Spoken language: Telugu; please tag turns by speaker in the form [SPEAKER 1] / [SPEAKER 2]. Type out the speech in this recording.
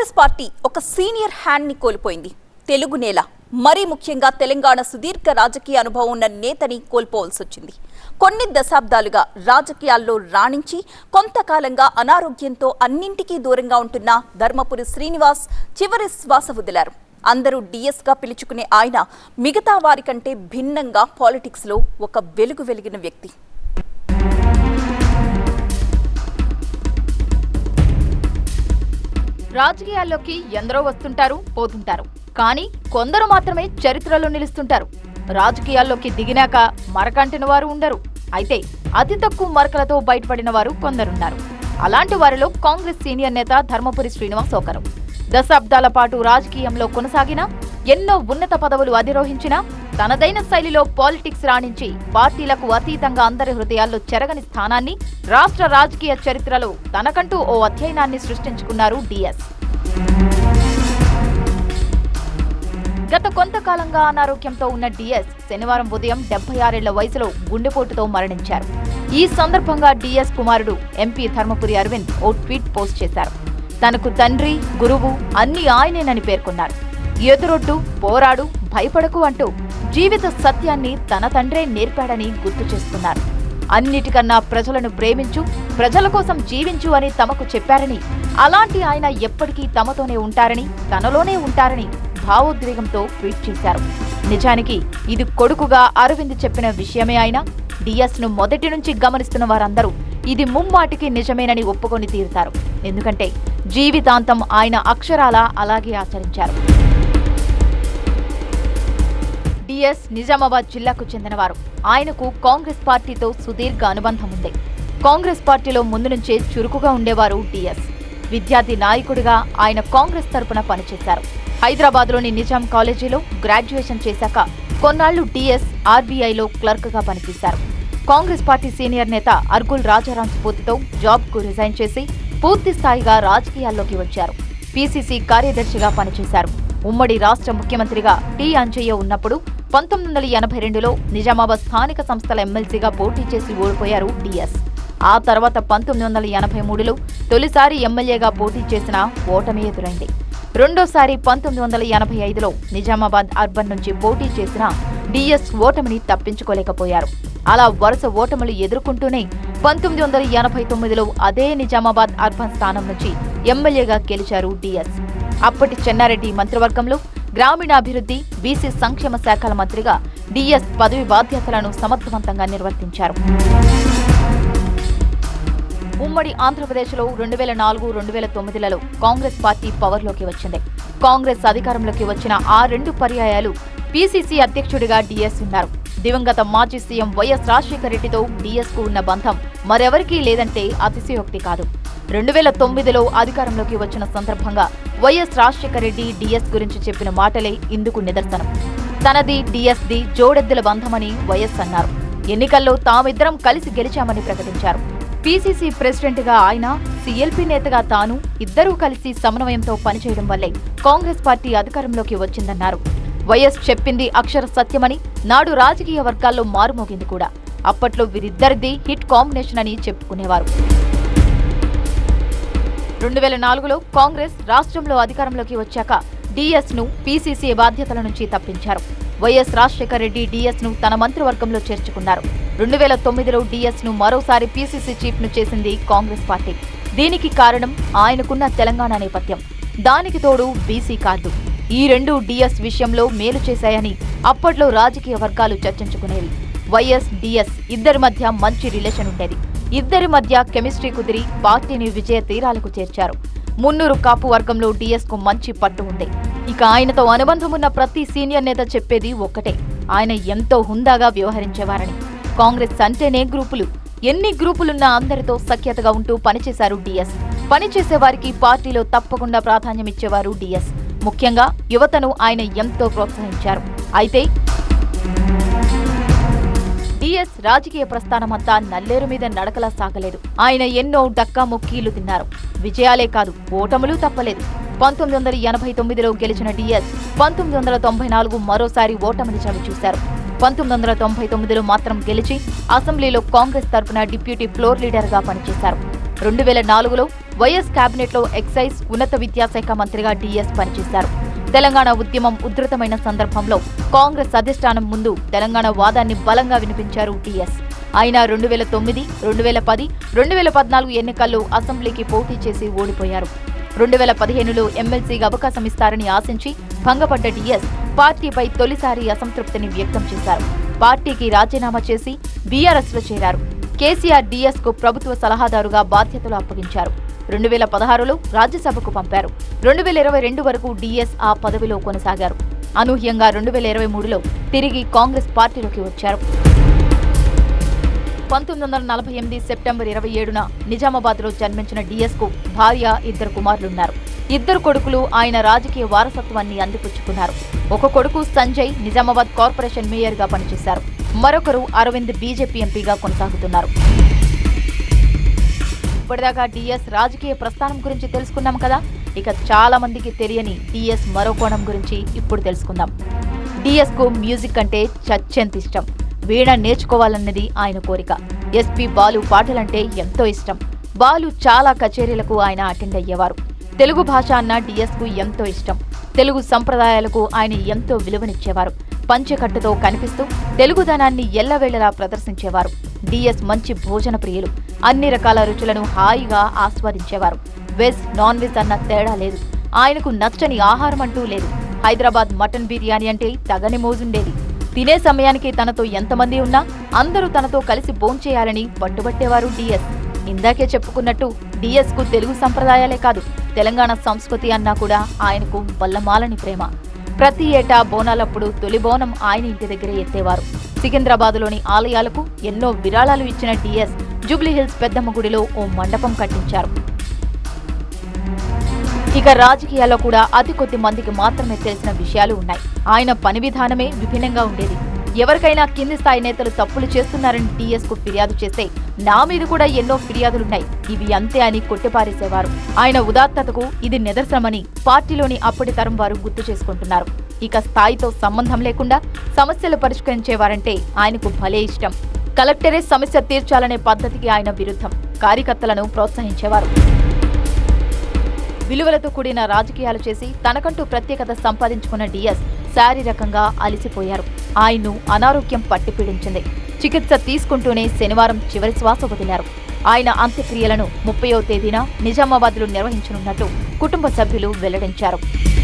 [SPEAKER 1] కాంగ్రెస్ పార్టీ ఒక సీనియర్ హ్యాండ్ ని కోల్పోయింది తెలుగు నేల మరీ ముఖ్యంగా తెలంగాణ సుదీర్ఘ రాజకీయ అనుభవం ఉన్న నేతని కోల్పోవలసి వచ్చింది కొన్ని దశాబ్దాలుగా రాజకీయాల్లో రాణించి కొంతకాలంగా అనారోగ్యంతో అన్నింటికీ దూరంగా ఉంటున్న ధర్మపురి శ్రీనివాస్ చివరి శ్వాస వదిలారు అందరూ డిఎస్ గా పిలుచుకునే ఆయన మిగతా వారికంటే భిన్నంగా పాలిటిక్స్ లో ఒక వెలుగు వెలిగిన వ్యక్తి
[SPEAKER 2] రాజకీయాల్లోకి ఎందరో వస్తుంటారు పోతుంటారు కానీ కొందరు మాత్రమే చరిత్రలో నిలుస్తుంటారు రాజకీయాల్లోకి దిగినాక మరకంటిన వారు ఉండరు అయితే అతి తక్కువ మరకలతో బయటపడిన వారు కొందరున్నారు అలాంటి వారిలో కాంగ్రెస్ సీనియర్ నేత ధర్మపురి శ్రీనివాస్ ఒకరు దశాబ్దాల పాటు రాజకీయంలో కొనసాగిన ఎన్నో ఉన్నత పదవులు అధిరోహించిన తనదైన శైలిలో పాలిటిక్స్ రాణించి పార్టీలకు అతీతంగా అందరి హృదయాల్లో చెరగని స్థానాన్ని రాష్ట్ర రాజకీయ చరిత్రలో తనకంటూ ఓ అధ్యయనాన్ని సృష్టించుకున్నారు డిఎస్ గత కొంతకాలంగా అనారోగ్యంతో ఉన్న డిఎస్ శనివారం ఉదయం డెబ్బై ఆరేళ్ల వయసులో గుండెపోటుతో మరణించారు ఈ సందర్భంగా డిఎస్ కుమారుడు ఎంపీ ధర్మపురి అరవింద్ ఓ ట్వీట్ పోస్ట్ చేశారు తనకు తండ్రి గురువు అన్ని ఆయనేనని పేర్కొన్నారు ఎదురొడ్డు పోరాడు భయపడకు అంటూ జీవిత సత్యాన్ని తన తండ్రే నేర్పాడని గుర్తు చేసుకున్నారు అన్నిటికన్నా ప్రజలను ప్రేమించు ప్రజల కోసం జీవించు అని తమకు చెప్పారని అలాంటి ఆయన ఎప్పటికీ తమతోనే ఉంటారని తనలోనే ఉంటారని భావోద్వేగంతో ట్వీట్ చేశారు నిజానికి ఇది కొడుకుగా అరవింద్ చెప్పిన విషయమే అయినా డిఎస్ ను మొదటి నుంచి గమనిస్తున్న వారందరూ ఇది ముమ్మాటికి నిజమేనని ఒప్పుకొని తీరుతారు ఎందుకంటే జీవితాంతం ఆయన అక్షరాల అలాగే ఆచరించారు డిఎస్ నిజామాబాద్ జిల్లాకు చెందినవారు ఆయనకు కాంగ్రెస్ పార్టీతో సుదీర్ఘ అనుబంధం ఉంది కాంగ్రెస్ పార్టీలో ముందు నుంచే చురుకుగా ఉండేవారు డిఎస్ విద్యార్థి నాయకుడిగా ఆయన కాంగ్రెస్ తరపున పనిచేశారు హైదరాబాద్లోని నిజాం కాలేజీలో గ్రాడ్యుయేషన్ చేశాక కొన్నాళ్లు డిఎస్ ఆర్బీఐలో క్లర్క్గా పనిచేశారు కాంగ్రెస్ పార్టీ సీనియర్ నేత అర్గుల్ రాజారాం స్ఫూర్తితో జాబ్కు రిజైన్ చేసి పూర్తి స్థాయిగా రాజకీయాల్లోకి వచ్చారు పీసీసీ కార్యదర్శిగా పనిచేశారు ఉమ్మడి రాష్ట్ర ముఖ్యమంత్రిగా టి అంజయ్య ఉన్నప్పుడు పంతొమ్మిది వందల ఎనభై రెండులో నిజామాబాద్ స్థానిక సంస్థల ఎమ్మెల్సీగా పోటీ చేసి ఓడిపోయారు డిఎస్ ఆ తర్వాత పంతొమ్మిది వందల ఎనభై మూడులో తొలిసారి ఎమ్మెల్యేగా పోటీ చేసిన ఓటమి ఎదురైంది రెండోసారి పంతొమ్మిది వందల ఎనభై ఐదులో నిజామాబాద్ అర్బన్ నుంచి పోటీ చేసిన డిఎస్ ఓటమిని తప్పించుకోలేకపోయారు అలా వరుస ఓటములు ఎదుర్కొంటూనే పంతొమ్మిది వందల ఎనభై తొమ్మిదిలో అదే నిజామాబాద్ అర్బన్ స్థానం నుంచి ఎమ్మెల్యేగా గెలిచారు డిఎస్ అప్పటి చెన్నారెడ్డి మంత్రివర్గంలో గ్రామీణాభివృద్ధి బీసీ సంక్షేమ శాఖల మంత్రిగా డిఎస్ పదవి బాధ్యతలను సమర్థవంతంగా నిర్వర్తించారు ఉమ్మడి ఆంధ్రప్రదేశ్లో రెండు వేల నాలుగు రెండు వేల తొమ్మిదిలలో కాంగ్రెస్ పార్టీ పవర్లోకి వచ్చింది కాంగ్రెస్ అధికారంలోకి వచ్చిన ఆ రెండు పర్యాయాలు పీసీసీ అధ్యక్షుడిగా డిఎస్ ఉన్నారు దివంగత మాజీ సీఎం వైఎస్ రాజశేఖర రెడ్డితో డిఎస్ కు ఉన్న బంధం మరెవరికీ లేదంటే అతిశయోక్తి కాదు రెండు వేల తొమ్మిదిలో అధికారంలోకి వచ్చిన సందర్భంగా వైఎస్ రాజశేఖర రెడ్డి డిఎస్ గురించి చెప్పిన మాటలే ఇందుకు నిదర్శనం తనది డిఎస్ది జోడెద్దుల బంధమని వైఎస్ అన్నారు ఎన్నికల్లో తామిద్దరం కలిసి గెలిచామని ప్రకటించారు పీసీసీ ప్రెసిడెంట్ గా ఆయన సీఎల్పీ నేతగా తాను ఇద్దరూ కలిసి సమన్వయంతో పనిచేయడం వల్లే కాంగ్రెస్ పార్టీ అధికారంలోకి వచ్చిందన్నారు వైఎస్ చెప్పింది అక్షర సత్యమని నాడు రాజకీయ వర్గాల్లో మారుమోగింది కూడా అప్పట్లో వీరిద్దరిది హిట్ కాంబినేషన్ అని చెప్పుకునేవారు రెండు వేల నాలుగులో కాంగ్రెస్ రాష్ట్రంలో అధికారంలోకి వచ్చాక డిఎస్ ను పీసీసీ బాధ్యతల నుంచి తప్పించారు వైఎస్ రాజశేఖర రెడ్డి డిఎస్ ను తన మంత్రివర్గంలో చేర్చుకున్నారు రెండు వేల తొమ్మిదిలో డిఎస్ ను మరోసారి పీసీసీ చీఫ్ ను చేసింది కాంగ్రెస్ పార్టీ దీనికి కారణం ఆయనకున్న తెలంగాణ నేపథ్యం దానికి తోడు బీసీ కార్డు ఈ రెండు డిఎస్ విషయంలో మేలు చేశాయని అప్పట్లో రాజకీయ వర్గాలు చర్చించుకునేవి వైఎస్ డిఎస్ ఇద్దరి మధ్య మంచి రిలేషన్ ఉండేది ఇద్దరి మధ్య కెమిస్ట్రీ కుదిరి పార్టీని విజయ తీరాలకు చేర్చారు మున్నూరు కాపు వర్గంలో డిఎస్ కు మంచి పట్టు ఉంది ఇక ఆయనతో అనుబంధం ఉన్న ప్రతి సీనియర్ నేత చెప్పేది ఒక్కటే ఆయన ఎంతో హుందాగా వ్యవహరించేవారని కాంగ్రెస్ అంటేనే గ్రూపులు ఎన్ని గ్రూపులున్నా అందరితో సఖ్యతగా ఉంటూ పనిచేశారు డిఎస్ పనిచేసే వారికి పార్టీలో తప్పకుండా ప్రాధాన్యం ఇచ్చేవారు డిఎస్ ముఖ్యంగా యువతను ఆయన ఎంతో ప్రోత్సహించారు అయితే డిఎస్ రాజకీయ ప్రస్థానమంతా నల్లేరు మీద నడకలా సాగలేదు ఆయన ఎన్నో డక్కా ముక్కీలు తిన్నారు విజయాలే కాదు ఓటములు తప్పలేదు పంతొమ్మిది వందల ఎనభై తొమ్మిదిలో గెలిచిన డిఎస్ పంతొమ్మిది వందల తొంభై నాలుగు మరోసారి ఓటమిని చవి చూశారు పంతొమ్మిది వందల తొంభై తొమ్మిదిలో మాత్రం గెలిచి అసెంబ్లీలో కాంగ్రెస్ తరపున డిప్యూటీ ఫ్లోర్ లీడర్గా పనిచేశారు రెండు వేల నాలుగులో వైఎస్ కేబినెట్లో ఎక్సైజ్ ఉన్నత విద్యాశాఖ మంత్రిగా డిఎస్ పనిచేశారు తెలంగాణ ఉద్యమం ఉధృతమైన సందర్భంలో కాంగ్రెస్ అధిష్టానం ముందు తెలంగాణ వాదాన్ని బలంగా వినిపించారు టీఎస్ అయినా రెండు వేల తొమ్మిది రెండు వేల పది రెండు వేల పద్నాలుగు ఎన్నికల్లో అసెంబ్లీకి పోటీ చేసి ఓడిపోయారు రెండు వేల పదిహేనులో ఎమ్మెల్సీగా అవకాశం ఇస్తారని ఆశించి భంగపడ్డ డిఎస్ పార్టీపై తొలిసారి అసంతృప్తిని వ్యక్తం చేశారు పార్టీకి రాజీనామా చేసి బీఆర్ఎస్ లో చేరారు కేసీఆర్ డిఎస్ కు ప్రభుత్వ సలహాదారుగా బాధ్యతలు అప్పగించారు రెండు వేల పదహారులో రాజ్యసభకు పంపారు రెండు వేల ఇరవై రెండు వరకు డిఎస్ ఆ పదవిలో కొనసాగారు అనూహ్యంగా రెండు వేల ఇరవై మూడులో తిరిగి కాంగ్రెస్ పార్టీలోకి వచ్చారు పంతొమ్మిది వందల నలభై ఎనిమిది సెప్టెంబర్ ఇరవై ఏడున నిజామాబాద్లో జన్మించిన డిఎస్ కు భార్య ఇద్దరు కుమారులున్నారు ఇద్దరు కొడుకులు ఆయన రాజకీయ వారసత్వాన్ని అందిపుచ్చుకున్నారు ఒక కొడుకు సంజయ్ నిజామాబాద్ కార్పొరేషన్ మేయర్గా పనిచేశారు మరొకరు అరవింద్ బీజేపీ ఎంపీగా కొనసాగుతున్నారు ఇప్పటిదాకా డిఎస్ రాజకీయ ప్రస్థానం గురించి తెలుసుకున్నాం కదా ఇక చాలా మందికి తెలియని డిఎస్ మరో కోణం గురించి ఇప్పుడు తెలుసుకుందాం డిఎస్ కు మ్యూజిక్ అంటే చచ్చెంత ఇష్టం వీణ నేర్చుకోవాలన్నది ఆయన కోరిక ఎస్పి బాలు పాటలంటే ఎంతో ఇష్టం బాలు చాలా కచేరీలకు ఆయన అటెండ్ అయ్యేవారు తెలుగు భాష అన్న డిఎస్ కు ఎంతో ఇష్టం తెలుగు సంప్రదాయాలకు ఆయన ఎంతో విలువనిచ్చేవారు పంచెకట్టుతో కనిపిస్తూ తెలుగుదనాన్ని ఎల్లవేళలా ప్రదర్శించేవారు డిఎస్ మంచి భోజన ప్రియులు అన్ని రకాల రుచులను హాయిగా ఆస్వాదించేవారు వెజ్ నాన్ వెజ్ అన్న తేడా లేదు ఆయనకు నచ్చని ఆహారం అంటూ లేదు హైదరాబాద్ మటన్ బిర్యానీ అంటే తగని మోజుండేది తినే సమయానికి తనతో ఎంతమంది ఉన్నా అందరూ తనతో కలిసి భోంచేయాలని పట్టుబట్టేవారు డిఎస్ ఇందాకే చెప్పుకున్నట్టు డిఎస్ కు తెలుగు సంప్రదాయాలే కాదు తెలంగాణ సంస్కృతి అన్నా కూడా ఆయనకు వల్లమాలని ప్రేమ ప్రతి ఏటా బోనాలప్పుడు తొలి బోనం ఆయన ఇంటి దగ్గరే ఎత్తేవారు సికింద్రాబాద్లోని ఆలయాలకు ఎన్నో విరాళాలు ఇచ్చిన డిఎస్ జూబ్లీహిల్స్ పెద్దమ్మ గుడిలో ఓ మండపం కట్టించారు ఇక రాజకీయాల్లో కూడా అతి కొద్ది మందికి మాత్రమే తెలిసిన విషయాలు ఉన్నాయి ఆయన పని విధానమే విభిన్నంగా ఉండేది ఎవరికైనా కింది స్థాయి నేతలు తప్పులు చేస్తున్నారని టీఎస్ కు ఫిర్యాదు చేస్తే నా మీద కూడా ఎన్నో ఫిర్యాదులున్నాయి ఇవి అంతే అని కొట్టిపారేసేవారు ఆయన ఉదాత్తతకు ఇది నిదర్శనమని పార్టీలోని అప్పటి తరం వారు గుర్తు చేసుకుంటున్నారు ఇక స్థాయితో సంబంధం లేకుండా సమస్యలు పరిష్కరించేవారంటే ఆయనకు భలే ఇష్టం కలెక్టరే సమస్య తీర్చాలనే పద్ధతికి ఆయన విరుద్ధం కార్యకర్తలను ప్రోత్సహించేవారు విలువలతో కూడిన రాజకీయాలు చేసి తనకంటూ ప్రత్యేకత సంపాదించుకున్న డిఎస్ శారీరకంగా అలిసిపోయారు ఆయన్ను అనారోగ్యం పట్టి పీడించింది చికిత్స తీసుకుంటూనే శనివారం చివరి శ్వాస వదిలారు ఆయన అంత్యక్రియలను ముప్పయో తేదీన నిజామాబాద్లో నిర్వహించనున్నట్టు కుటుంబ సభ్యులు వెల్లడించారు